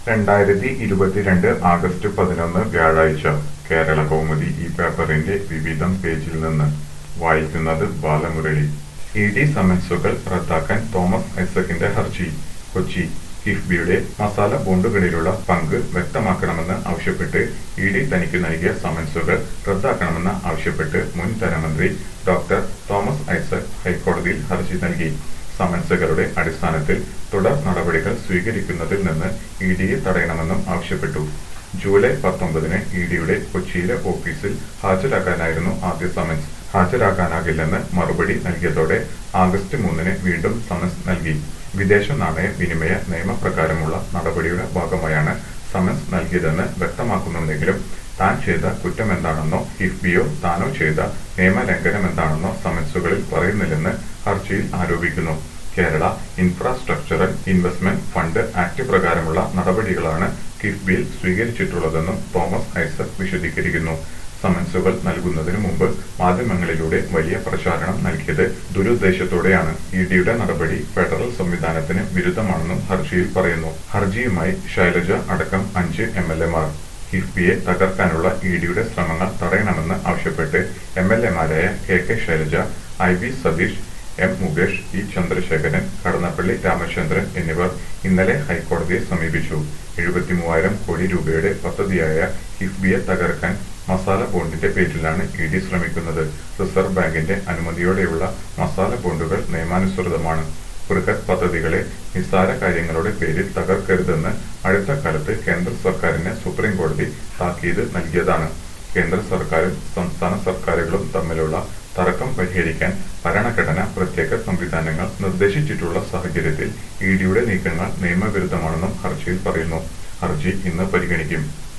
രണ്ടായിരത്തി ഇരുപത്തിരണ്ട് ആഗസ്റ്റ് പതിനൊന്ന് വ്യാഴാഴ്ച കേരള കൗമുദി ഈ പേപ്പറിന്റെ വിവിധം പേജിൽ നിന്ന് വായിക്കുന്നത് ബാലമുരളി ഇ ഡി സമൻസുകൾ റദ്ദാക്കാൻ തോമസ് ഐസക്കിന്റെ ഹർജി കൊച്ചി കിഫ്ബിയുടെ മസാല ബോണ്ടുകളിലുള്ള പങ്ക് വ്യക്തമാക്കണമെന്ന് ആവശ്യപ്പെട്ട് ഇ ഡി തനിക്ക് നൽകിയ സമൻസുകൾ റദ്ദാക്കണമെന്ന് ആവശ്യപ്പെട്ട് മുൻ ധനമന്ത്രി ഡോക്ടർ തോമസ് ഐസക് ഹൈക്കോടതിയിൽ ഹർജി നൽകി സമൻസുകളുടെ അടിസ്ഥാനത്തിൽ തുടർ നടപടികൾ സ്വീകരിക്കുന്നതിൽ നിന്ന് ഇ ഡിയെ തടയണമെന്നും ആവശ്യപ്പെട്ടു ജൂലൈ പത്തൊമ്പതിന് ഇ ഡിയുടെ കൊച്ചിയിലെ ഓഫീസിൽ ഹാജരാക്കാനായിരുന്നു ആദ്യ സമൻസ് ഹാജരാക്കാനാകില്ലെന്ന് മറുപടി നൽകിയതോടെ ആഗസ്റ്റ് മൂന്നിന് വീണ്ടും സമൻസ് നൽകി വിദേശ നാണയ വിനിമയ നിയമപ്രകാരമുള്ള നടപടിയുടെ ഭാഗമായാണ് സമൻസ് നൽകിയതെന്ന് വ്യക്തമാക്കുന്നുണ്ടെങ്കിലും താൻ ചെയ്ത കുറ്റമെന്താണെന്നോ കിഫ്ബിയോ താനോ ചെയ്ത നിയമലംഘനം എന്താണെന്നോ സമൻസുകളിൽ പറയുന്നില്ലെന്ന് ഹർജിയിൽ ആരോപിക്കുന്നു Kerala infrastructural investment fund act പ്രകാരമുള്ള നടപടികളാണ് കിഫ്ബിയിൽ സ്വീകരിച്ചിട്ടുള്ളതെന്നും തോമസ് ഐസക് വിശദീകരിക്കുന്നു സമൻസുകൾ നൽകുന്നതിനു മുമ്പ് മാധ്യമങ്ങളിലൂടെ വലിയ പ്രചാരണം നൽകിയത് ദുരുദ്ദേശത്തോടെയാണ് ഇ ഡിയുടെ നടപടി ഫെഡറൽ സംവിധാനത്തിന് വിരുദ്ധമാണെന്നും ഹർജിയിൽ പറയുന്നു ഹർജിയുമായി ശൈലജ അടക്കം അഞ്ച് എം എൽ എമാർ കിഫ്ബിയെ തകർക്കാനുള്ള ഇ ഡിയുടെ ശ്രമങ്ങൾ തടയണമെന്ന് ആവശ്യപ്പെട്ട് എം എൽ എമാരായ K K Shailaja I V Sathish M Mukesh E Chandrasekharan Kadannappally Ramachandran എന്നിവർ ഇന്നലെ ഹൈക്കോടതിയെ സമീപിച്ചു എഴുപത്തിമൂവായിരം കോടി രൂപയുടെ പദ്ധതിയായ കിഫ്ബിയെ തകർക്കാൻ മസാല ബോണ്ടിന്റെ പേരിലാണ് ഇ ഡി ശ്രമിക്കുന്നത് റിസർവ് ബാങ്കിന്റെ അനുമതിയോടെയുള്ള മസാല ബോണ്ടുകൾ നിയമാനുസൃതമാണ് ബൃഹത് പദ്ധതികളെ നിസ്സാര കാര്യങ്ങളുടെ പേരിൽ തകർക്കരുതെന്ന് അടുത്ത കാലത്ത് കേന്ദ്ര സർക്കാരിന് സുപ്രീം കോടതി താക്കീത് നൽകിയതാണ് കേന്ദ്ര സർക്കാരും സംസ്ഥാന സർക്കാരുകളും തമ്മിലുള്ള തർക്കം പരിഹരിക്കാൻ ഭരണഘടന പ്രത്യേക സംവിധാനങ്ങൾ നിർദ്ദേശിച്ചിട്ടുള്ള സാഹചര്യത്തിൽ ഇ ഡിയുടെ നീക്കങ്ങൾ നിയമവിരുദ്ധമാണെന്നും ഹർജിയിൽ പറയുന്നു ഹർജി ഇന്ന് പരിഗണിക്കും